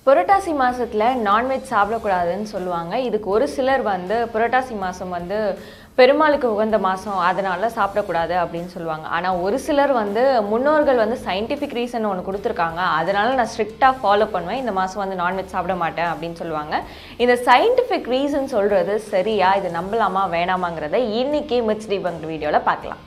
புரட்டாசி மாசத்துல நான்வெஜ் சாப்பிடக்கூடாதுன்னு சொல்லுவாங்க இதுக்கு ஒரு சிலர் வந்து புரட்டாசி மாதம் வந்து பெருமாளுக்கு உகந்த மாதம் அதனால சாப்பிடக்கூடாது அப்படின்னு சொல்லுவாங்க ஆனால் ஒரு சிலர் வந்து முன்னோர்கள் வந்து சயின்டிஃபிக் ரீசன் ஒன்று கொடுத்துருக்காங்க அதனால நான் ஸ்ட்ரிக்டாக ஃபாலோ பண்ணுவேன் இந்த மாதம் வந்து நான்வெஜ் சாப்பிட மாட்டேன் அப்படின்னு சொல்லுவாங்க இந்த சயின்டிஃபிக் ரீசன் சொல்கிறது சரியா இது நம்பலாமா வேணாமாங்கிறத இன்னைக்கு மிட்ஸ் தீபங்க் வீடியோவில் பார்க்கலாம்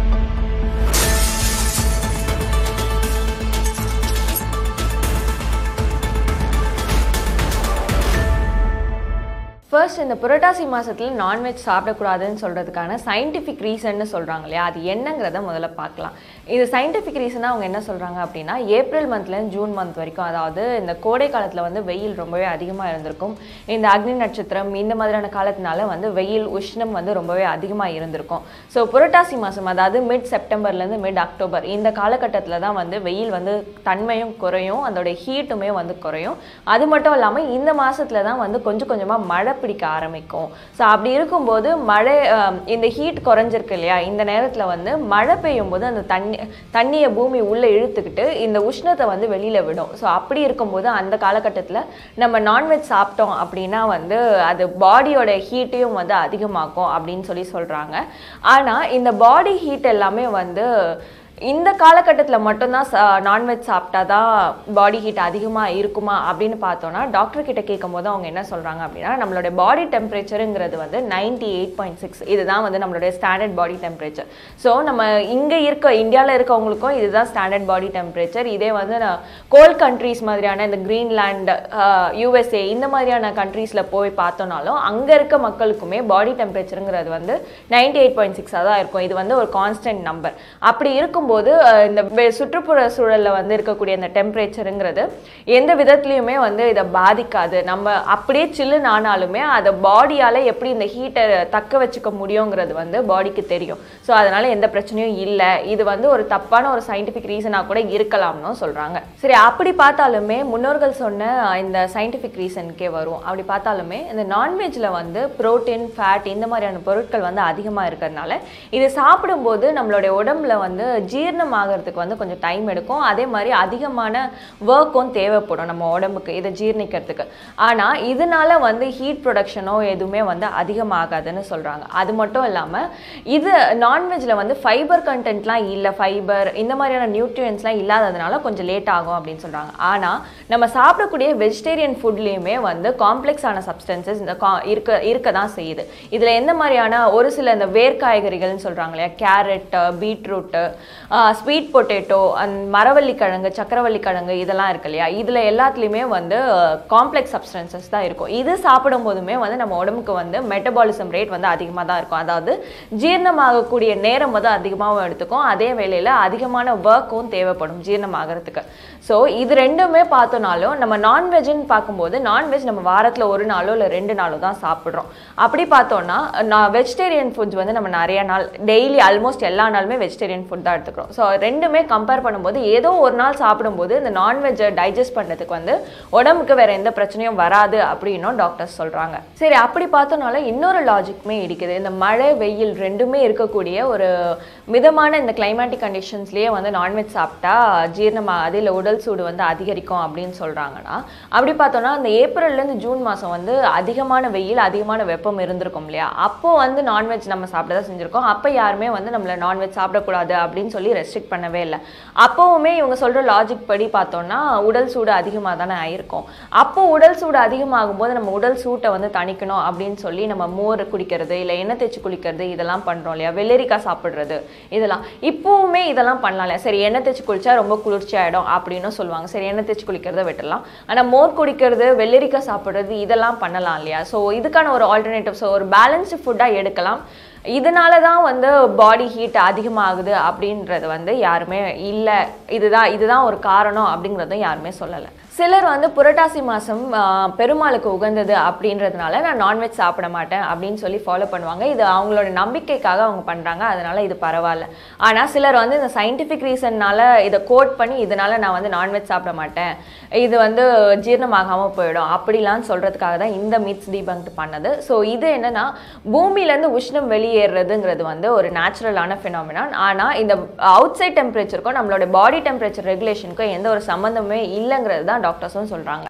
ஃபர்ஸ்ட் இந்த புரட்டாசி மாசத்துல நான்வெஜ் சாப்பிடக்கூடாதுன்னு சொல்கிறதுக்கான சயின்டிஃபிக் ரீசன்னு சொல்கிறாங்க இல்லையா அது என்னங்கிறத முதல்ல பார்க்கலாம் இது சயின்டிஃபிக் ரீசனாக அவங்க என்ன சொல்கிறாங்க அப்படின்னா ஏப்ரல் மந்த்லேருந்து ஜூன் மந்த் வரைக்கும் அதாவது இந்த கோடை காலத்தில் வந்து வெயில் ரொம்பவே அதிகமாக இருந்திருக்கும் இந்த அக்னி நட்சத்திரம் இந்த மாதிரியான காலத்தினால வந்து வெயில் உஷ்ணம் வந்து ரொம்பவே அதிகமாக இருந்திருக்கும் ஸோ புரட்டாசி மாதம் அதாவது மிட் செப்டம்பர்லேருந்து மிட் அக்டோபர் இந்த காலகட்டத்தில் தான் வந்து வெயில் வந்து தன்மையும் குறையும் அதோடைய ஹீட்டுமே வந்து குறையும் அது மட்டும் இல்லாமல் இந்த மாசத்துல தான் வந்து கொஞ்சம் கொஞ்சமாக மழை பிடிக்க ஆரம்பிக்கும் ஸோ அப்படி இருக்கும்போது மழை அஹ், இந்த ஹீட் குறைஞ்சிருக்கு இல்லையா இந்த நேரத்தில் வந்து மழை பெய்யும் போது அந்த தண்ணி தண்ணியை பூமி உள்ளே இழுத்துக்கிட்டு இந்த உஷ்ணத்தை வந்து வெளியில் விடும் ஸோ அப்படி இருக்கும்போது அந்த காலகட்டத்தில் நம்ம நான்வெஜ் சாப்பிட்டோம் அப்படின்னா வந்து அது பாடியோட ஹீட்டையும் வந்து அதிகமாக்கும் அப்படின்னு சொல்லி சொல்கிறாங்க ஆனால் இந்த பாடி ஹீட் எல்லாமே வந்து இந்த காலகட்டத்தில் மட்டும்தான் நான்வெஜ் சாப்பிட்டா தான் பாடி ஹீட் அதிகமாக இருக்குமா அப்படின்னு பார்த்தோன்னா டாக்டர் கிட்ட கேட்கும் போது அவங்க என்ன சொல்கிறாங்க அப்படின்னா நம்மளுடைய பாடி டெம்பரேச்சருங்கிறது வந்து நைன்டி எயிட் பாயிண்ட் சிக்ஸ் இதுதான் வந்து நம்மளுடைய ஸ்டாண்டர்ட் பாடி டெம்பரேச்சர் ஸோ நம்ம இங்கே இருக்க இந்தியாவில் இருக்கவங்களுக்கும் இதுதான் ஸ்டாண்டர்ட் பாடி டெம்பரேச்சர் இதே வந்து கோல்ட் கண்ட்ரீஸ் மாதிரியான இந்த கிரீன்லாண்ட் யூஎஸ்ஏ இந்த மாதிரியான கண்ட்ரீஸில் போய் பார்த்தோம்னாலும் அங்கே இருக்க மக்களுக்குமே பாடி டெம்பரேச்சருங்கிறது வந்து நைன்டி எயிட் பாயிண்ட் சிக்ஸாக தான் இருக்கும் இது வந்து ஒரு கான்ஸ்டன்ட் நம்பர் அப்படி இருக்கும்போது அஹ், இந்த வெ- சுற்றுப்புற சூழலில் வந்து இருக்கக்கூடிய இந்த டெம்பரேச்சருங்கிறது எந்த விதத்துலையுமே வந்து இதை பாதிக்காது நம்ம அப்படியே சில்லுன்னு ஆனாலுமே அதை பாடியால் எப்படி இந்த ஹீட்டை தக்க வச்சுக்க முடியுங்கிறது வந்து பாடிக்கு தெரியும் ஸோ அதனால எந்த பிரச்சனையும் இல்லை இது வந்து ஒரு தப்பான ஒரு சயின்டிஃபிக் ரீசனாக கூட இருக்கலாம்னு சொல்கிறாங்க சரி அப்படி பார்த்தாலுமே முன்னோர்கள் சொன்ன இந்த சயின்டிஃபிக் ரீசனுக்கே வரும் அப்படி பார்த்தாலுமே இந்த நான்வெஜ்ஜில் வந்து புரோட்டீன் ஃபேட் இந்த மாதிரியான பொருட்கள் வந்து அதிகமாக இருக்கிறதுனால இது சாப்பிடும்போது நம்மளுடைய உடம்புல வந்து ஜீரணம் ஆகிறதுக்கு வந்து கொஞ்சம் டைம் எடுக்கும் அதே மாதிரி அதிகமான ஒர்க்கும் தேவைப்படும் நம்ம உடம்புக்கு இதை ஜீரணிக்கிறதுக்கு ஆனால் இதனால வந்து ஹீட் ப்ரொடக்ஷனோ எதுவுமே வந்து அதிகமாகாதுன்னு சொல்கிறாங்க அது மட்டும் இல்லாமல் இது நான்வெஜ்ஜில் வந்து ஃபைபர் கண்டென்ட்லாம் இல்லை ஃபைபர் இந்த மாதிரியான நியூட்ரியன்ஸ்லாம் இல்லாததுனால கொஞ்சம் லேட் ஆகும் அப்படின்னு சொல்கிறாங்க ஆனால் நம்ம சாப்பிடக்கூடிய வெஜிடேரியன் ஃபுட்லேயுமே வந்து காம்ப்ளெக்ஸான சப்ஸ்டன்சஸ் இந்த கா இருக்க இருக்க தான் செய்யுது இதில் எந்த மாதிரியான ஒரு சில இந்த வேர்க்காய்கறிகள்னு சொல்கிறாங்க இல்லையா carrot beetroot sweet potato and மரவள்ளி கிழங்கு சக்கரவள்ளி கிழங்கு இதெல்லாம் இருக்கு இல்லையா இதில் எல்லாத்துலேயுமே வந்து காம்ப்ளெக்ஸ் சப்ஸ்டன்சஸ் தான் இருக்கும் இது சாப்பிடும் போதுமே வந்து நம்ம உடம்புக்கு வந்து மெட்டபாலிசம் ரேட் வந்து அதிகமாக தான் இருக்கும் அதாவது ஜீரணமாகக்கூடிய நேரம் வந்து அதிகமாகவும் எடுத்துக்கும் அதே வேளையில் அதிகமான ஒர்க்கும் தேவைப்படும் ஜீரணமாகறதுக்கு ஸோ இது ரெண்டுமே பார்த்தோனாலும் நம்ம நான்வெஜ்னு பார்க்கும்போது நான்வெஜ் நம்ம வாரத்தில் ஒரு நாளோ இல்லை ரெண்டு நாளோ தான் சாப்பிட்றோம் அப்படி பார்த்தோன்னா நான் வெஜிடேரியன் ஃபுட்ஸ் வந்து நம்ம நிறைய நாள் டெய்லி ஆல்மோஸ்ட் எல்லா நாளுமே வெஜிடேரியன் ஃபுட் தான் எடுத்துக்கிறோம் ஸோ ரெண்டுமே கம்பேர் பண்ணும்போது ஏதோ ஒரு நாள் சாப்பிடும்போது இந்த நான்வெஜ்ஜை டைஜஸ்ட் பண்ணுறதுக்கு வந்து உடம்புக்கு வேற எந்த பிரச்சனையும் வராது அப்படின்னும் டாக்டர்ஸ் சொல்கிறாங்க சரி அப்படி பார்த்தோனால இன்னொரு லாஜிக்குமே இருக்குது இந்த மழை வெயில் ரெண்டுமே இருக்கக்கூடிய ஒரு மிதமான இந்த கிளைமேட்டிக் கண்டிஷன்ஸ்லேயே வந்து நான்வெஜ் சாப்பிட்டா ஜீரணமாகாது இல்லை உடல் சூடு வந்து அதிகரிக்கும் அப்படின்னு சொல்கிறாங்கன்னா அப்படி பார்த்தோன்னா அந்த ஏப்ரல்லேருந்து ஜூன் மாதம் வந்து அதிகமான வெயில் அதிகமான வெப்பம் இருந்திருக்கும் இல்லையா அப்போ வந்து நான்வெஜ் நம்ம சாப்பிட தான் செஞ்சுருக்கோம் அப்போ யாருமே வந்து நம்மளை நான்வெஜ் சாப்பிடக்கூடாது அப்படின்னு சொல்லி ரெஸ்ட்ரிக்ட் பண்ணவே இல்லை அப்போவுமே இவங்க சொல்கிற லாஜிக் படி பார்த்தோம்னா உடல் சூடு அதிகமாக தானே ஆயிருக்கும் அப்போ உடல் சூடு அதிகமாகும் போது நம்ம உடல் சூட்டை வந்து தணிக்கணும் அப்படின்னு சொல்லி நம்ம மோர் குடிக்கிறது இல்லை எண்ணெய் தேய்ச்சி குளிக்கிறது இதெல்லாம் பண்ணுறோம் இல்லையா வெள்ளரிக்காய் சாப்பிட்றது இதெல்லாம் இப்போவுமே இதெல்லாம் பண்ணலாம் இல்லையா சரி எண்ணெய் தேய்ச்சி குளிச்சா ரொம்ப குளிர்ச்சி ஆகிடும் அப்படின்னு சொல்லுவாங்க சரி எண்ணெய் தேய்ச்சி குளிக்கிறத விட்டுடலாம் ஆனால் மோர் குடிக்கிறது வெள்ளரிக்காய் சாப்பிட்றது இதெல்லாம் பண்ணலாம் இல்லையா ஸோ இதுக்கான ஒரு ஆல்டர்னேட்டிவ் ஸோ ஒரு பேலன்ஸ்டு ஃபுட்டாக எடுக்கலாம் இதனால தான் வந்து பாடி ஹீட் அதிகமாகுது அப்படின்றது வந்து யாருமே இல்லை இதுதான் இதுதான் ஒரு காரணம் அப்படிங்கிறதும் யாருமே சொல்லலை சிலர் வந்து புரட்டாசி மாதம் பெருமாளுக்கு உகந்தது அப்படின்றதுனால நான் நான்வெஜ் சாப்பிட மாட்டேன் அப்படின்னு சொல்லி ஃபாலோ பண்ணுவாங்க இது அவங்களோட நம்பிக்கைக்காக அவங்க பண்ணுறாங்க அதனால இது பரவாயில்ல ஆனால் சிலர் வந்து இந்த சயின்டிஃபிக் ரீசன்னால இதை கோட் பண்ணி இதனால நான் வந்து நான்வெஜ் சாப்பிட மாட்டேன் இது வந்து ஜீரணமாகாமல் போயிடும் அப்படிலாம் சொல்கிறதுக்காக தான் இந்த மித்ஸ் தீபங்க் பண்ணது ஸோ இது என்னன்னா பூமியிலேருந்து உஷ்ணம் வெளியேறதுங்கிறது வந்து ஒரு நேச்சுரலான ஃபினாமினான் ஆனால் இந்த அவுட் சைட் டெம்பரேச்சருக்கும் நம்மளோட பாடி டெம்பரேச்சர் ரெகுலேஷனுக்கும் எந்த ஒரு சம்மந்தமே இல்லைங்கிறது தான் டாக்டர்ஸும் சொல்கிறாங்க